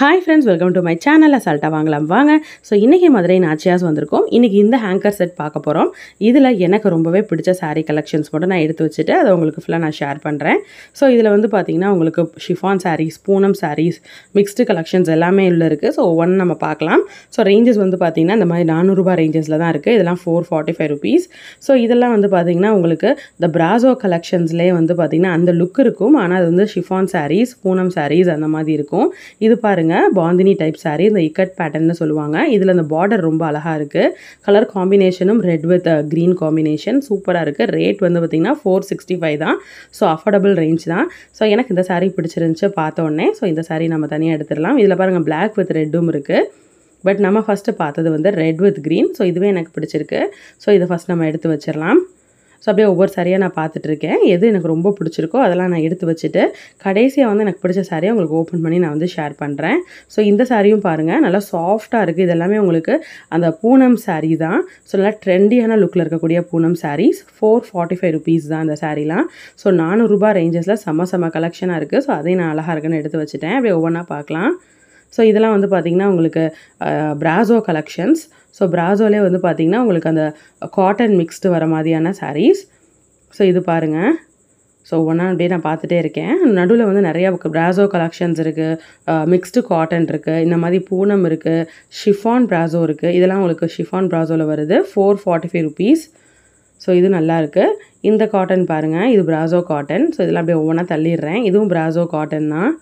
hi friends welcome to my channel அசால்ட்டாக வாங்கலாம் வாங்க ஸோ இன்றைக்கி மதுரை நாச்சியாஸ் வந்திருக்கோம் இன்றைக்கி இந்த ஹேங்கர் செட் பார்க்க போகிறோம் இதில் எனக்கு ரொம்பவே பிடிச்ச saree கலெக்ஷன்ஸ் மட்டும் நான் எடுத்து வச்சுட்டு அதை உங்களுக்கு ஃபுல்லாக நான் ஷேர் பண்ணுறேன் ஸோ இதில் வந்து பார்த்திங்கன்னா உங்களுக்கு chiffon sarees Poonam sarees mixed collections எல்லாமே உள்ள இருக்குது ஸோ ஒவ்வொன்று நம்ம பார்க்கலாம் ஸோ ரேஞ்சஸ் வந்து பார்த்திங்கன்னா இந்த மாதிரி நானூறுரூபா ரேஞ்சஸில் தான் இருக்குது இதெல்லாம் four forty five rupees so இதெல்லாம் வந்து பார்த்திங்கன்னா உங்களுக்கு இந்த பிராசோ கலெக்ஷன்ஸ்லேயே வந்து பார்த்திங்கன்னா அந்த லுக் இருக்கும் ஆனால் அது வந்து ஷிஃபான் sarees பூனம் sarees அந்த மாதிரி இருக்கும் இது பாருங்க பாந்தினி டைப் saree இந்த இக்கட் பேட்டர்ன்னு சொல்லுவாங்க இதில் அந்த பார்டர் ரொம்ப அழகாக இருக்குது கலர் காம்பினேஷனும் ரெட் வித் க்ரீன் காம்பினேஷன் சூப்பராக இருக்குது ரேட் வந்து பார்த்திங்கன்னா ஃபோர் சிக்ஸ்டி ஃபைவ் தான் ஸோ அஃபோர்டபுள் ரேஞ்ச் தான் ஸோ எனக்கு இந்த saree பிடிச்சிருந்துச்சு பார்த்த உடனே ஸோ இந்த saree நம்ம தனியாக எடுத்துடலாம் இதில் பாருங்கள் Black வித் ரெட்டும் இருக்குது பட் நம்ம ஃபஸ்ட்டு பார்த்தது வந்து ரெட் வித் க்ரீன் ஸோ இதுவே எனக்கு பிடிச்சிருக்கு ஸோ இதை ஃபஸ்ட் நம்ம எடுத்து வச்சிடலாம் ஸோ அப்படியே ஒவ்வொரு சாரியாக நான் பார்த்துட்ருக்கேன் எது எனக்கு ரொம்ப பிடிச்சிருக்கோ அதெல்லாம் நான் எடுத்து வச்சுட்டு கடைசியாக வந்து எனக்கு பிடிச்ச சாரியை உங்களுக்கு ஓப்பன் பண்ணி நான் வந்து ஷேர் பண்ணுறேன் ஸோ இந்த சாரியும் பாருங்கள் நல்லா சாஃப்டாக இருக்குது இது எல்லாமே உங்களுக்கு அந்த பூனம் saree தான் ஸோ நல்லா ட்ரெண்டியான லுக்கில் இருக்கக்கூடிய Poonam sarees four forty five rupees தான் இந்த சாரீலாம் ஸோ நானூறுரூபா ரேஞ்சஸில் செம்ம செம்ம கலெக்ஷனாக இருக்குது ஸோ அதையும் நான் அழகாக இருக்குன்னு எடுத்து வச்சுட்டேன் அப்படியே ஒவ்வொன்றா பார்க்கலாம் ஸோ இதெல்லாம் வந்து பார்த்திங்கன்னா உங்களுக்கு பிராசோ கலெக்ஷன்ஸ் ஸோ பிராசோலே வந்து பார்த்திங்கன்னா உங்களுக்கு அந்த காட்டன் மிக்ஸ்டு வர மாதிரியான sarees ஸோ இது பாருங்கள் ஸோ ஒன்றா அப்படியே நான் பார்த்துட்டே இருக்கேன் நடுவில் வந்து நிறையா பிராசோ கலெக்ஷன்ஸ் இருக்குது மிக்ஸ்டு காட்டன் இருக்குது இந்த மாதிரி பூனம் இருக்குது ஷிஃபான் பிராசோ இருக்குது இதெல்லாம் உங்களுக்கு ஷிஃபான் பிராசோவில் வருது four forty five rupees so இது நல்லா இருக்குது இந்த காட்டன் பாருங்கள் இது பிராசோ காட்டன் ஸோ இதெல்லாம் அப்படியே ஒவ்வொன்றா தள்ளிடுறேன் இதுவும் பிராசோ காட்டன் தான்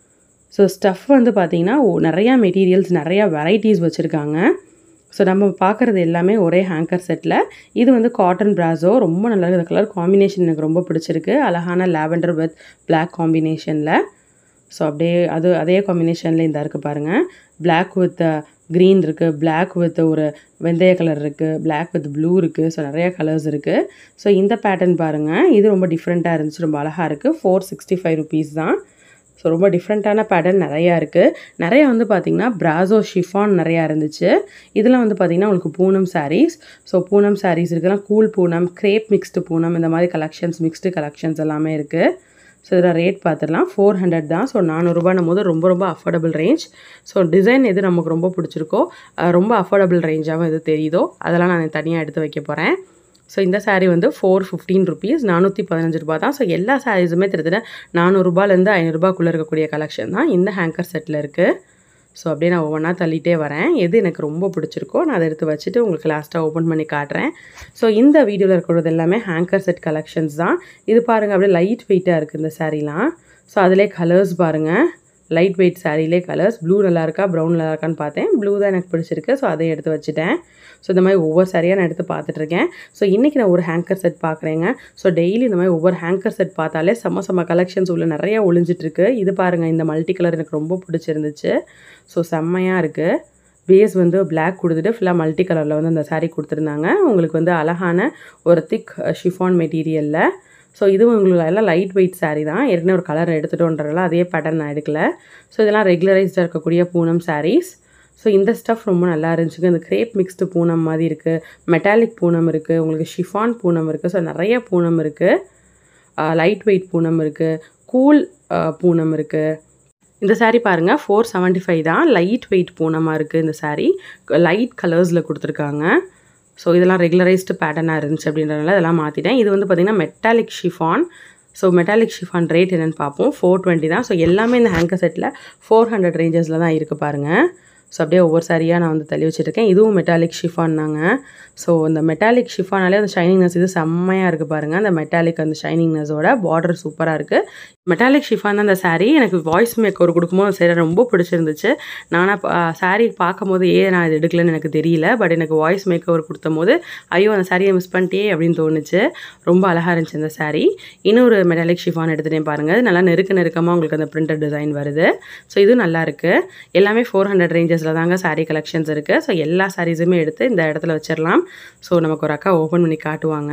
ஸோ ஸ்டஃப் வந்து பார்த்திங்கன்னா ஓ- நிறையா மெட்டீரியல்ஸ் நிறையா வெரைட்டிஸ் வச்சுருக்காங்க ஸோ நம்ம பார்க்குறது எல்லாமே ஒரே ஹேங்கர் செட்டில் இது வந்து காட்டன் பிராசோ ரொம்ப நல்லா இருக்குது கலர் காம்பினேஷன் எனக்கு ரொம்ப பிடிச்சிருக்கு அழகான லாவெண்டர் வித் Black காம்பினேஷனில் ஸோ அப்படியே அது அதே காம்பினேஷனில் இந்த இருக்குது பாருங்கள் Black வித் க்ரீன் இருக்குது Black வித் ஒரு வெந்தய கலர் இருக்குது Black வித் ப்ளூ இருக்குது ஸோ நிறைய கலர்ஸ் இருக்குது ஸோ இந்த பேட்டர்ன் பாருங்கள் இது ரொம்ப டிஃப்ரெண்ட்டாக இருந்துச்சு ரொம்ப அழகாக இருக்குது ஃபோர் சிக்ஸ்டி ஃபைவ் ருபீஸ் தான் ஸோ ரொம்ப டிஃப்ரெண்ட்டான பேட்டர்ன் நிறையா இருக்குது நிறைய வந்து பார்த்திங்கன்னா பிராசோ ஷிஃபான் நிறையா இருந்துச்சு இதெல்லாம் வந்து பார்த்திங்கன்னா உங்களுக்கு Poonam sarees so Poonam sarees இருக்குலாம் cool Poonam crepe mixed Poonam இந்த மாதிரி கலெக்ஷன்ஸ் மிக்ஸ்டு கலெக்ஷன்ஸ் எல்லாமே இருக்குது ஸோ இதில் ரேட் பார்த்துடலாம் ஃபோர் ஹண்ட்ரட் தான் ஸோ நானூறுரூபான்னும் போது ரொம்ப ரொம்ப அஃபோர்டபுள் ரேஞ்ச் ஸோ டிசைன் எது நமக்கு ரொம்ப பிடிச்சிருக்கோ அஹ் ரொம்ப அஃபோர்டபுள் ரேஞ்சாகவும் எது தெரியுதோ அதெல்லாம் நான் தனியாக எடுத்து வைக்க போகிறேன் ஸோ இந்த saree வந்து ஃபோர் ஃபிஃப்டீன் ருபீஸ் நானூற்றி பதினஞ்சு ரூபா தான் ஸோ எல்லா சாரீஸுமே கிட்டத்தட்ட நானூறுரூபாலேருந்து ஐநூறுரூபாக்குள்ளே இருக்கக்கூடிய கலெக்ஷன் தான் இந்த ஹேங்கர் செட்டில் இருக்குது ஸோ அப்படியே நான் ஒவ்வொன்றா தள்ளிட்டே வரேன் எது எனக்கு ரொம்ப பிடிச்சிருக்கோ நான் அதை எடுத்து வச்சுட்டு உங்களுக்கு லாஸ்ட்டாக ஓப்பன் பண்ணி காட்டுறேன் ஸோ இந்த வீடியோவில் இருக்கிறது எல்லாமே ஹேங்கர் செட் கலெக்ஷன்ஸ் தான் இது பாருங்கள் அப்படியே லைட் வெயிட்டாக இருக்குது இந்த சாரீலாம் ஸோ அதிலே கலர்ஸ் பாருங்கள் லைட் வெயிட் சாரீலே கலர்ஸ் ப்ளூ நல்லா இருக்கா ப்ரௌன் நல்லா இருக்கான்னு பார்த்தேன் ப்ளூ தான் எனக்கு பிடிச்சிருக்கு ஸோ அதை எடுத்து வச்சுட்டேன் ஸோ இந்த மாதிரி ஒவ்வொரு சாரியாக நான் எடுத்து பார்த்துட்ருக்கேன் ஸோ இன்றைக்கி நான் ஒரு ஹேங்கர் செட் பார்க்குறேங்க ஸோ டெய்லி இந்த மாதிரி ஒவ்வொரு ஹேங்கர் செட் பார்த்தாலே செம்ம செம்ம கலெக்ஷன்ஸ் உள்ள நிறையா ஒளிஞ்சிட்ருக்கு இது பாருங்கள் இந்த மல்டி கலர் எனக்கு ரொம்ப பிடிச்சிருந்துச்சு ஸோ செம்மையாக இருக்குது பேஸ் வந்து Black கொடுத்துட்டு ஃபுல்லாக மல்டி கலரில் வந்து அந்த saree கொடுத்துருந்தாங்க உங்களுக்கு வந்து அழகான ஒரு திக் ஷிஃபான் மெட்டீரியலில் ஸோ இதுவும் உங்களுக்கு எல்லாம் லைட் வெயிட் saree தான் ஏற்கனவே ஒரு கலர் எடுத்துட்டோன்றதால அதே பேட்டர்ன் நான் எடுக்கல ஸோ இதெல்லாம் ரெகுலரைஸ்டாக இருக்கக்கூடிய பூனம் sarees ஸோ இந்த ஸ்டஃப் ரொம்ப நல்லா இருந்துச்சுங்க இந்த கிரேப் மிக்ஸ்டு பூனம் மாதிரி இருக்குது மெட்டாலிக் பூனம் இருக்குது உங்களுக்கு ஷிஃபான் பூனம் இருக்குது ஸோ நிறைய பூனம் இருக்குது லைட் வெயிட் பூனம் இருக்குது கூல் பூனம் இருக்குது இந்த saree பாருங்கள் ஃபோர் செவன்ட்டி ஃபைவ் தான் லைட் வெயிட் பூனமாக இருக்குது இந்த saree லைட் கலர்ஸில் கொடுத்துருக்காங்க ஸோ இதெல்லாம் ரெகுலரைஸ்டு பேட்டர்னாக இருந்துச்சு அப்படின்றனால இதெல்லாம் மாற்றிட்டேன் இது வந்து பார்த்திங்கன்னா metallic chiffon so metallic chiffon rate என்னென்னு பார்ப்போம் ஃபோர் டுவெண்ட்டி தான் ஸோ எல்லாமே இந்த ஹேங்கர் செட்டில் ஃபோர் ஹண்ட்ரட் ரேஞ்சஸில் தான் இருக்குது பாருங்கள் ஸோ அப்படியே ஒவ்வொரு சாரியாக நான் வந்து தள்ளி வச்சுருக்கேன் இதுவும் மெட்டாலிக் ஷிஃபான் தாங்க ஸோ இந்த மெட்டாலிக் ஷிஃபானாலே அந்த ஷைனிங்னஸ் இது செம்மையாக இருக்குது பாருங்கள் அந்த மெட்டாலிக் அந்த ஷைனிங்னஸோட பார்டர் சூப்பராக இருக்குது மெட்டாலிக் ஷிஃபான் தான் அந்த saree எனக்கு வாய்ஸ் மேக்கர் கொடுக்கும்போது சரி ரொம்ப பிடிச்சிருந்துச்சு நானாக saree பார்க்கும்போது ஏன் நான் இது எடுக்கலன்னு எனக்கு தெரியல பட் எனக்கு வாய்ஸ் மேக் ஓவர் கொடுத்தும் போது ஐயோ அந்த சாரியை மிஸ் பண்ணிட்டே அப்படின்னு தோணுச்சு ரொம்ப அழகாக இருந்துச்சு அந்த saree இன்னொரு மெட்டாலிக் ஷிஃபான் எடுத்துகிட்டே பாருங்கள் இது நல்லா நெருக்க நெருக்கமாக உங்களுக்கு அந்த பிரிண்டட் டிசைன் வருது ஸோ இது நல்லா இருக்குது எல்லாமே ஃபோர் ஹண்ட்ரட் ரேஞ்சஸில் தாங்க saree கலெக்ஷன்ஸ் இருக்குது ஸோ எல்லா சாரீஸுமே எடுத்து இந்த இடத்துல வச்சிடலாம் ஸோ நமக்கு ஒரு அக்கா ஓப்பன் பண்ணி காட்டுவாங்க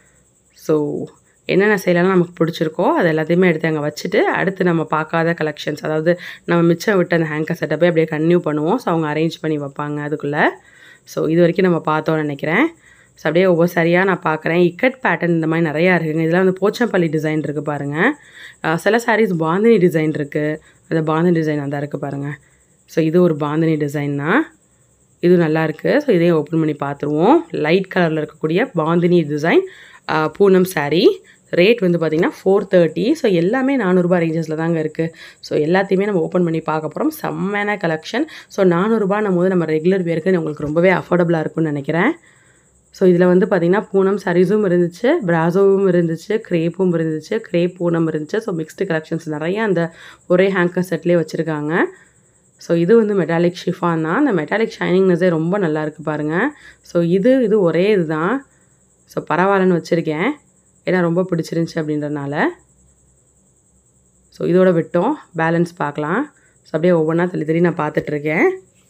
ஸோ என்னென்ன செய்யலாம் நமக்கு பிடிச்சிருக்கோ அது எல்லாத்தையுமே எடுத்து அங்கே வச்சுட்டு அடுத்து நம்ம பார்க்காத கலெக்ஷன்ஸ் அதாவது நம்ம மிச்சம் விட்டு அந்த ஹேங்கர் செட்டப்பை அப்படியே கன்டினியூ பண்ணுவோம் ஸோ அவங்க அரேஞ்ச் பண்ணி வைப்பாங்க அதுக்குள்ளே ஸோ இது வரைக்கும் நம்ம பார்த்தோம்னு நினைக்கிறேன் ஸோ அப்படியே ஒவ்வொரு சரியாக நான் பார்க்குறேன் இக்கட் பேட்டர்ன் இந்த மாதிரி நிறையா இருக்குங்க இதெல்லாம் வந்து போச்சம்பள்ளி டிசைன் இருக்குது பாருங்கள் அஹ் சில சாரீஸ் பாந்தினி டிசைன் இருக்குது அந்த பாந்தினி டிசைன் அந்த இருக்குது பாருங்கள் ஸோ இது ஒரு பாந்தினி டிசைன் தான் இது நல்லா இருக்குது ஸோ இதையும் ஓப்பன் பண்ணி பார்த்துருவோம் லைட் கலரில் இருக்கக்கூடிய bandhani design Poonam saree rate வந்து பார்த்திங்கன்னா ஃபோர் தேர்ட்டி ஸோ எல்லாமே நானூறுரூபா ரேஞ்சஸில் தாங்க இருக்குது ஸோ எல்லாத்தையுமே நம்ம ஓப்பன் பண்ணி பார்க்க போகிறோம் செம்மையான கலெக்ஷன் ஸோ நானூறுரூபா நம்ம வந்து நம்ம ரெகுலர் வேருக்கு உங்களுக்கு ரொம்பவே அஃபோர்டபுளாக இருக்கும்னு நினைக்கிறேன் ஸோ இதில் வந்து பார்த்திங்கன்னா பூனம் சாரீஸும் இருந்துச்சு பிராசோவும் இருந்துச்சு க்ரேப்பும் இருந்துச்சு க்ரேப் பூனம் இருந்துச்சு ஸோ மிக்ஸ்டு கலெக்ஷன்ஸ் நிறைய அந்த ஒரே ஹேங்கர் செட்லேயே வச்சுருக்காங்க ஸோ இது வந்து மெட்டாலிக் ஷிஃபான் தான் அந்த மெட்டாலிக் ஷைனிங்னஸே ரொம்ப நல்லா இருக்குது பாருங்கள் ஸோ இது இது ஒரே இது தான் ஸோ பரவாயில்லன்னு வச்சுருக்கேன் ஏன்னா ரொம்ப பிடிச்சிருந்துச்சி அப்படின்றனால ஸோ இதோட விட்டோம் பேலன்ஸ் பார்க்கலாம் ஸோ அப்படியே ஒவ்வொன்றா தள்ளி தள்ளி நான் பார்த்துட்ருக்கேன்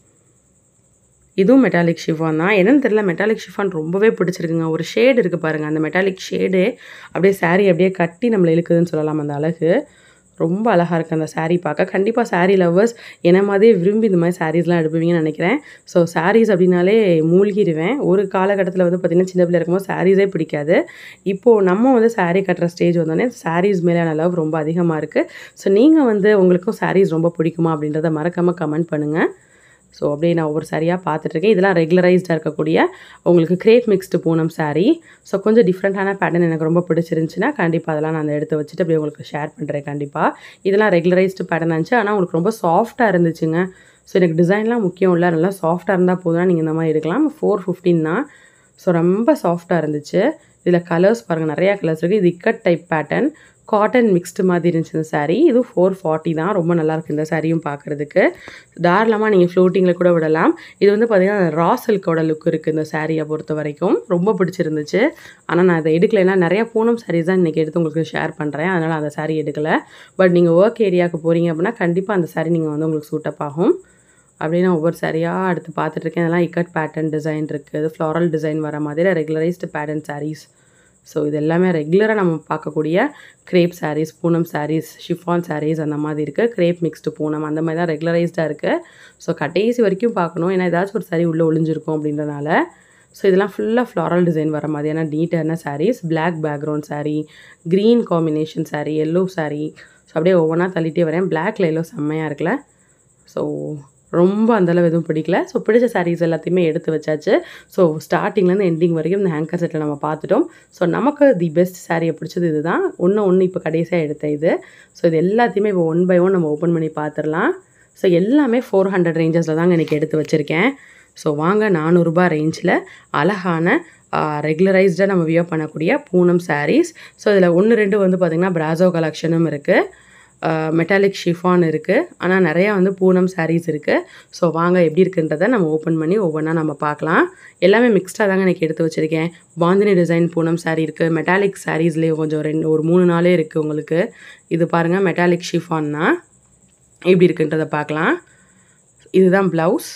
இதுவும் மெட்டாலிக் ஷிஃபான் தான் என்னன்னு தெரியல மெட்டாலிக் ஷிஃபான் ரொம்பவே பிடிச்சிருக்குங்க ஒரு ஷேடு இருக்குது பாருங்கள் அந்த மெட்டாலிக் ஷேடு அப்படியே saree அப்படியே கட்டி நம்மளை இழுக்குதுன்னு சொல்லலாம் அந்த அழகு ரொம்ப அழகாக இருக்குது அந்த saree பார்க்க கண்டிப்பாக saree லவ்வர்ஸ் என்ன மாதிரியே விரும்பி இந்த மாதிரி சாரீஸ்லாம் எடுப்பீங்கன்னு நினைக்கிறேன் ஸோ சாரீஸ் அப்படின்னாலே மூழ்கிடுவேன் ஒரு காலகட்டத்தில் வந்து பார்த்திங்கன்னா சின்ன பிள்ளை இருக்கும்போது சாரீஸே பிடிக்காது இப்போது நம்ம வந்து saree கட்டுற ஸ்டேஜ் வந்தோடனே சாரீஸ் மேலான லவ் ரொம்ப அதிகமாக இருக்குது ஸோ நீங்கள் வந்து உங்களுக்கும் சாரீஸ் ரொம்ப பிடிக்குமா அப்படின்றத மறக்காமல் கமெண்ட் பண்ணுங்கள் ஸோ அப்படியே நான் ஒவ்வொரு சாரியாக பார்த்துட்ருக்கேன் இதெல்லாம் ரெகுலரைஸ்டாக இருக்கக்கூடிய உங்களுக்கு crepe mixed Poonam saree so கொஞ்சம் டிஃப்ரெண்ட்டான பேட்டர்ன் எனக்கு ரொம்ப பிடிச்சிருந்துச்சுன்னா கண்டிப்பாக அதெல்லாம் நான் எடுத்து வச்சுட்டு அப்படியே உங்களுக்கு ஷேர் பண்ணுறேன் கண்டிப்பாக இதெல்லாம் ரெகுலரைஸ்டு பேட்டர்ன் இருந்துச்சு ஆனால் உங்களுக்கு ரொம்ப சாஃப்ட்டாக இருந்துச்சுங்க ஸோ எனக்கு டிசைன்லாம் முக்கியம் இல்லை நல்லா சாஃப்ட்டாக இருந்தால் போதும் நீங்கள் இந்த மாதிரி எடுக்கலாம் ஃபோர் ஃபிஃப்டின் தான் ஸோ ரொம்ப சாஃப்ட்டாக இருந்துச்சு இதில் கலர்ஸ் பாருங்கள் நிறையா கலர்ஸ் இருக்குது இது ikat type pattern cotton mixed மாதிரி இருந்துச்சு இந்த saree இது ஃபோர் ஃபார்ட்டி தான் ரொம்ப நல்லாயிருக்கு இந்த சாரியும் பார்க்குறதுக்கு தாராளமாக நீங்கள் ஃப்ளோட்டிங்கில் கூட விடலாம் இது வந்து பார்த்திங்கன்னா ரா சில்கோட லுக் இருக்குது இந்த சாரியை பொறுத்த வரைக்கும் ரொம்ப பிடிச்சிருந்துச்சு ஆனால் நான் இதை எடுக்கல ஏன்னா நிறையா பூனம் sarees தான் இன்றைக்கி எடுத்து உங்களுக்கு ஷேர் பண்ணுறேன் அதனால் அந்த saree எடுக்கலை பட் நீங்கள் ஒர்க் ஏரியாவுக்கு போகிறீங்க அப்படின்னா கண்டிப்பாக அந்த saree நீங்கள் வந்து உங்களுக்கு சூட்டப் ஆகும் அப்படியே நான் ஒவ்வொரு சாரியாக அடுத்து பார்த்துட்ருக்கேன் இதெல்லாம் இக்கட் பேட்டர்ன் டிசைன் இருக்குது ஃப்ளாரல் டிசைன் வர மாதிரி ரெகுலரைஸ்டு பேட்டர்ன் sarees ஸோ இது எல்லாமே ரெகுலராக நம்ம பார்க்கக்கூடிய crepe sarees Poonam sarees chiffon sarees அந்த மாதிரி இருக்குது கிரேப் மிக்ஸ்டு பூனம் அந்த மாதிரி தான் ரெகுலரைஸ்டாக இருக்குது ஸோ கடைசி வரைக்கும் பார்க்கணும் ஏன்னா ஏதாச்சும் ஒரு saree உள்ளே ஒளிஞ்சிருக்கும் அப்படின்றனால ஸோ இதெல்லாம் ஃபுல்லாக ஃப்ளாரல் டிசைன் வர மாதிரியான நீட்டான sarees black background saree green combination saree yellow saree so அப்படியே ஒவ்வொன்றா தள்ளிட்டே வரேன் பிளாக்ல எல்லோ செம்மையாக இருக்குல்ல ஸோ ரொம்ப அந்தளவு எதுவும் பிடிக்கல ஸோ பிடிச்ச சாரீஸ் எல்லாத்தையுமே எடுத்து வச்சாச்சு ஸோ ஸ்டார்டிங்லேருந்து எண்டிங் வரைக்கும் இந்த ஹேங்கர் செட்டில் நம்ம பார்த்துட்டோம் ஸோ நமக்கு தி பெஸ்ட் சாரியை பிடிச்சது இதுதான் ஒன்று ஒன்று இப்போ கடைசியாக எடுத்த இது ஸோ இது எல்லாத்தையுமே இப்போ ஒன் பை ஒன் நம்ம ஓப்பன் பண்ணி பார்த்துடலாம் ஸோ எல்லாமே ஃபோர் ஹண்ட்ரட் ரேஞ்சஸில் தாங்க எனக்கு எடுத்து வச்சுருக்கேன் ஸோ வாங்க நானூறுரூபா ரேஞ்சில் அழகான ரெகுலரைஸ்டாக நம்ம வியர் பண்ணக்கூடிய பூனம் sarees ஸோ இதில் ஒன்று ரெண்டு வந்து பார்த்திங்கன்னா பிராசோ கலெக்ஷனும் இருக்குது மெட்டாலிக் ஷிஃபான் இருக்குது ஆனால் நிறையா வந்து பூனம் sarees இருக்குது ஸோ வாங்க எப்படி இருக்குன்றதை நம்ம ஓப்பன் பண்ணி ஒவ்வொன்றா நம்ம பார்க்கலாம் எல்லாமே மிக்ஸ்டாக தாங்க எனக்கு எடுத்து வச்சுருக்கேன் பாந்தினி டிசைன் பூனம் saree இருக்குது மெட்டாலிக் சாரீஸ்லேயே கொஞ்சம் ரெண்டு ஒரு மூணு நாளே இருக்குது உங்களுக்கு இது பாருங்கள் மெட்டாலிக் ஷிஃபான் தான் எப்படி இருக்குன்றதை பார்க்கலாம் இதுதான் ப்ளவுஸ்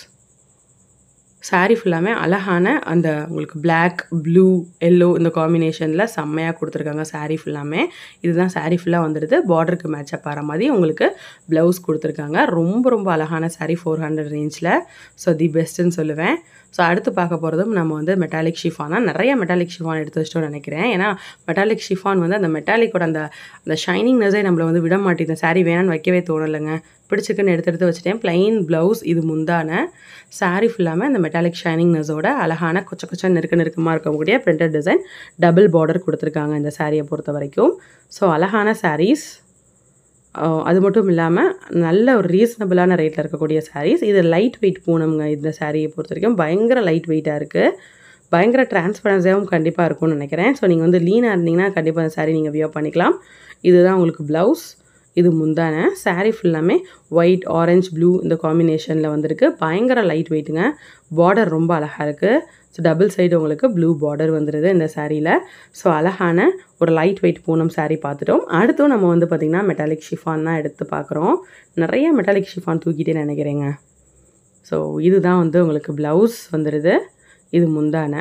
saree ஃபுல்லாமே அழகான அந்த உங்களுக்கு Black ப்ளூ எல்லோ இந்த காம்பினேஷனில் செம்மையாக கொடுத்துருக்காங்க saree ஃபுல்லாமே இதுதான் saree ஃபுல்லாக வந்துடுது பார்டருக்கு மேட்சப் ஆகிற மாதிரி உங்களுக்கு ப்ளவுஸ் கொடுத்துருக்காங்க ரொம்ப ரொம்ப அழகான saree ஃபோர் ஹண்ட்ரட் ரேஞ்சில் ஸோ தி பெஸ்ட்டுன்னு சொல்லுவேன் ஸோ அடுத்து பார்க்க போகிறதும் நம்ம வந்து மெட்டாலிக் ஷிஃபான் தான் நிறைய மெட்டாலிக் ஷிஃபான் எடுத்து வச்சிட்டோம்னு நினைக்கிறேன் ஏன்னா மெட்டாலிக் ஷிஃபான் வந்து அந்த மெட்டாலிக்கோட அந்த அந்த ஷைனிங்னஸே நம்மளை வந்து விட மாட்டேங்குது saree வேணான்னு வைக்கவே தோணலைங்க பிடிச்சிருக்குன்னு எடுத்து எடுத்து வச்சுட்டேன் plain ப்ளவுஸ் இது முந்தான saree ஃபுல்லாமே அந்த மெட்டாலிக் ஷைனிங்னஸோட அழகான கொச்ச கொச்ச நெருக்க நெருக்கமாக இருக்கக்கூடிய பிரிண்டட் டிசைன் டபுள் பார்டர் கொடுத்துருக்காங்க இந்த சாரியை பொறுத்த வரைக்கும் ஸோ அழகான sarees அஹ் அது மட்டும் இல்லாமல் நல்ல ஒரு ரீசனபிளான ரேட்டில் இருக்கக்கூடிய sarees இது லைட் வெயிட் பூனம்ங்க இந்த சாரியை பொறுத்த வரைக்கும் பயங்கர லைட் வெயிட்டாக இருக்குது பயங்கர டிரான்ஸ்பரன்சியாகவும் கண்டிப்பாக இருக்கும்னு நினைக்கிறேன் ஸோ நீங்கள் வந்து லீனாக இருந்தீங்கன்னா கண்டிப்பாக அந்த saree நீங்கள் வியர் பண்ணிக்கலாம் இதுதான் உங்களுக்கு ப்ளவுஸ் இது முந்தான saree ஃபுல்லாமே ஒயிட் ஆரஞ்சு ப்ளூ இந்த காம்பினேஷனில் வந்திருக்கு பயங்கர லைட் வெயிட்டுங்க பார்டர் ரொம்ப அழகாக இருக்குது ஸோ டபுள் சைடு உங்களுக்கு ப்ளூ பார்டர் வந்துடுது இந்த சாரியில் ஸோ அழகான ஒரு லைட் வெயிட் பூனம் saree பார்த்துட்டோம் அடுத்தும் நம்ம வந்து பார்த்திங்கன்னா மெட்டாலிக் ஷிஃபான் தான் எடுத்து பார்க்குறோம் நிறைய மெட்டாலிக் ஷிஃபான் தூக்கிட்டே நினைக்கிறேங்க ஸோ இதுதான் வந்து உங்களுக்கு ப்ளவுஸ் வந்துடுது இது முந்தான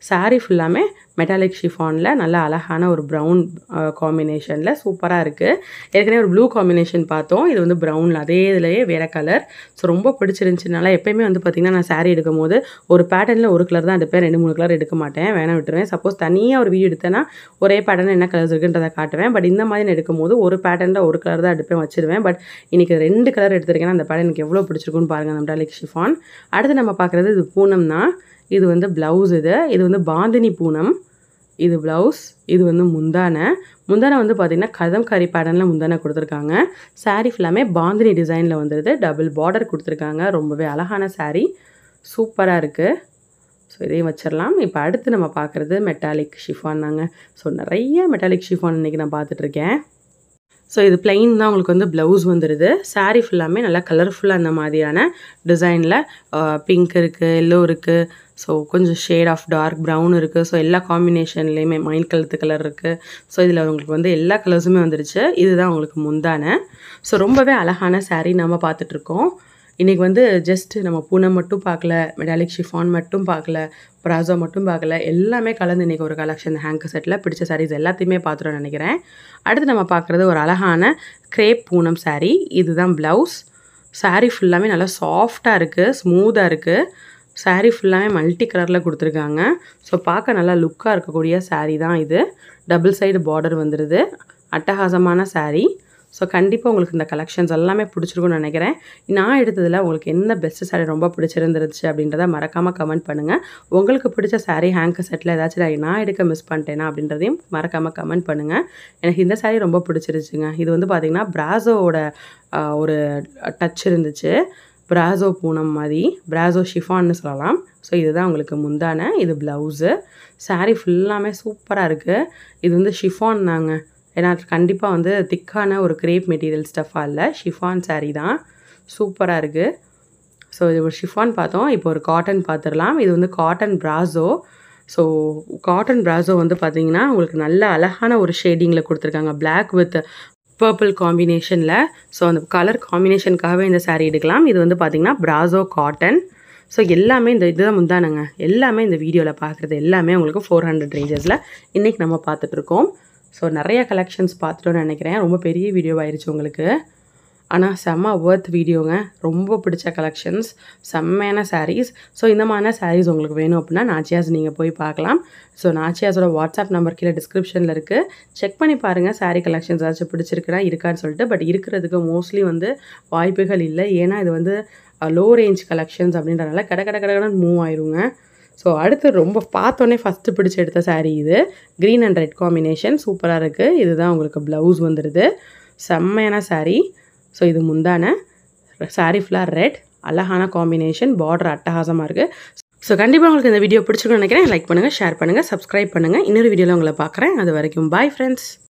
saree ஃபுல்லாமே மெட்டாலிக் ஷிஃபானில் நல்ல அழகான ஒரு ப்ரௌன் காம்பினேஷனில் சூப்பராக இருக்குது ஏற்கனவே ஒரு ப்ளூ காம்பினேஷன் பார்த்தோம் இது வந்து ப்ரௌனில் அதே இதுலேயே வேறு கலர் ஸோ ரொம்ப பிடிச்சிருந்துச்சுனால எப்பயுமே வந்து பார்த்திங்கன்னா நான் saree எடுக்கும் போது ஒரு பேட்டர்னில் ஒரு கலர் தான் எடுப்பேன் ரெண்டு மூணு கலர் எடுக்க மாட்டேன் வேணாம் விட்டுருவேன் சப்போஸ் தனியாக ஒரு வீடியோ எடுத்தேன்னா ஒரே பேட்டர்ன் என்ன கலர்ஸ் இருக்குன்றதை காட்டுவேன் பட் இந்த மாதிரி நான் எடுக்கும் போது ஒரு பேட்டர்னில் ஒரு கலர் தான் எடுப்பேன் வச்சிருவேன் பட் இன்றைக்கி ரெண்டு கலர் எடுத்திருக்கேன்னா அந்த பேட்டர்ன் எனக்கு எவ்வளோ பிடிச்சிருக்குன்னு பாருங்கள் அந்த மெட்டாலிக் ஷிஃபான் அடுத்து நம்ம பார்க்குறது இது பூனம் தான் இது வந்து ப்ளவுஸ் இது இது வந்து பாந்தினி பூனம் இது ப்ளவுஸ் இது வந்து முந்தானை முந்தானை வந்து பார்த்திங்கன்னா கதம் கறி பேட்டர்னில் முந்தானை கொடுத்துருக்காங்க saree ஃபுல்லாமே பாந்தினி டிசைனில் வந்துடுது டபுள் பார்டர் கொடுத்துருக்காங்க ரொம்பவே அழகான saree சூப்பராக இருக்குது ஸோ இதையும் வச்சிடலாம் இப்போ அடுத்து நம்ம பார்க்குறது மெட்டாலிக் ஷிஃபான் தாங்க ஸோ நிறைய மெட்டாலிக் ஷிஃபான் இன்றைக்கி நான் பார்த்துட்ருக்கேன் ஸோ இது பிளெயின் தான் உங்களுக்கு வந்து ப்ளவுஸ் வந்துடுது saree ஃபுல்லாமே நல்லா கலர்ஃபுல்லாக அந்த மாதிரியான டிசைனில் பிங்க் இருக்குது எல்லோ இருக்குது ஸோ கொஞ்சம் ஷேட் ஆஃப் டார்க் ப்ரௌன் இருக்குது ஸோ எல்லா காம்பினேஷன்லேயுமே மைண்ட் கலத்து கலர் இருக்குது ஸோ இதில் உங்களுக்கு வந்து எல்லா கலர்ஸுமே வந்துருச்சு இதுதான் உங்களுக்கு முந்தான ஸோ ரொம்பவே அழகான saree நம்ம பார்த்துட்ருக்கோம் இன்றைக்கி வந்து ஜஸ்ட் நம்ம பூனம் மட்டும் பார்க்கல மெடாலிக் ஷிஃபான் மட்டும் பார்க்கல ப்ராசோ மட்டும் பார்க்கல எல்லாமே கலந்து இன்றைக்கி ஒரு கலெக்ஷன் ஹேங்கர் செட்டில் பிடிச்ச சாரீஸ் எல்லாத்தையுமே பார்த்துட்டோம்னு நினைக்கிறேன் அடுத்து நம்ம பார்க்குறது ஒரு அழகான கிரேப் பூனம் saree இதுதான் ப்ளவுஸ் saree ஃபுல்லாமே நல்லா சாஃப்டாக இருக்குது ஸ்மூத்தாக இருக்குது saree ஃபுல்லாமே மல்டி கலரில் கொடுத்துருக்காங்க ஸோ பார்க்க நல்லா லுக்காக இருக்கக்கூடிய saree தான் இது டபுள் சைடு பார்டர் வந்துடுது அட்டகாசமான saree ஸோ கண்டிப்பாக உங்களுக்கு இந்த கலெக்ஷன்ஸ் எல்லாமே பிடிச்சிருக்கும்னு நினைக்கிறேன் நான் எடுத்ததில் உங்களுக்கு என்ன பெஸ்ட் saree ரொம்ப பிடிச்சிருந்துருச்சு அப்படின்றத மறக்காமல் கமெண்ட் பண்ணுங்கள் உங்களுக்கு பிடிச்ச saree ஹேங்கர் செட்டில் ஏதாச்சும் நான் நான் எடுக்க மிஸ் பண்ணிட்டேனா அப்படின்றதையும் மறக்காமல் கமெண்ட் பண்ணுங்கள் எனக்கு இந்த saree ரொம்ப பிடிச்சிருச்சுங்க இது வந்து பார்த்திங்கன்னா பிராசோவோட ஒரு டச் இருந்துச்சு பிராசோ பூனம் மாதிரி பிராசோ ஷிஃபான்னு சொல்லலாம் ஸோ இதுதான் உங்களுக்கு முந்தான இது ப்ளவுஸு saree ஃபுல்லாமே சூப்பராக இருக்குது இது வந்து ஷிஃபான் தாங்க ஏன்னா கண்டிப்பாக வந்து திக்கான ஒரு கிரேப் மெட்டீரியல் ஸ்டஃபாக இல்லை ஷிஃபான் saree தான் சூப்பராக இருக்குது ஸோ இது ஒரு ஷிஃபான் பார்த்தோம் இப்போ ஒரு காட்டன் பார்த்துடலாம் இது வந்து cotton brasso so cotton brasso வந்து பார்த்தீங்கன்னா உங்களுக்கு நல்ல அழகான ஒரு ஷேடிங்கில் கொடுத்துருக்காங்க பிளாக் வித் பர்பிள் காம்பினேஷனில் ஸோ அந்த கலர் காம்பினேஷனுக்காகவே இந்த saree எடுக்கலாம் இது வந்து பார்த்திங்கன்னா ப்ராசோ காட்டன் ஸோ எல்லாமே இந்த இதுதான் முந்தானங்க எல்லாமே இந்த வீடியோவில் பார்க்குறது எல்லாமே உங்களுக்கு ஃபோர் ஹண்ட்ரட் ரேஞ்சஸில் இன்றைக்கி நம்ம பார்த்துட்ருக்கோம் ஸோ நிறைய கலெக்ஷன்ஸ் பார்த்துட்டோன்னு நினைக்கிறேன் ரொம்ப பெரிய வீடியோ ஆயிடுச்சு உங்களுக்கு ஆனால் செம்ம ஒர்த் வீடியோங்க ரொம்ப பிடிச்ச கலெக்ஷன்ஸ் செம்மையான சாரீஸ் ஸோ இந்த மாதிரியான சாரீஸ் உங்களுக்கு வேணும் அப்படின்னா நாச்சியாஸ் நீங்கள் போய் பார்க்கலாம் ஸோ நாச்சியாஸோட வாட்ஸ்அப் நம்பர் கீழே டிஸ்கிரிப்ஷனில் இருக்குது செக் பண்ணி பாருங்கள் சாரீ கலெக்ஷன்ஸ் ஏதாச்சும் பிடிச்சிருக்குன்னா இருக்கான்னு சொல்லிட்டு பட் இருக்கிறதுக்கு மோஸ்ட்லி வந்து வாய்ப்புகள் இல்லை ஏன்னா இது வந்து லோ ரேஞ்ச் கலெக்ஷன்ஸ் அப்படின்றனால கடை கடை கடை மூவ் ஆயிருங்க ஸோ அடுத்து ரொம்ப பார்த்தோன்னே ஃபஸ்ட்டு பிடிச்சி எடுத்த saree இது க்ரீன் அண்ட் ரெட் காம்பினேஷன் சூப்பராக இருக்குது இதுதான் உங்களுக்கு ப்ளவுஸ் வந்துடுது செம்மையான saree ஸோ இது முந்தான saree ஃபுல்லாக ரெட் அழகான காம்பினேஷன் பார்டர் அட்டகாசமாக இருக்குது ஸோ கண்டிப்பாக உங்களுக்கு இந்த வீடியோ பிடிச்சிருக்குன்னு நினைக்கிறேன் லைக் பண்ணுங்கள் ஷேர் பண்ணுங்கள் சப்ஸ்கிரைப் பண்ணுங்கள் இன்னொரு வீடியோவில் உங்களை பார்க்குறேன் அது வரைக்கும் பாய் ஃப்ரெண்ட்ஸ்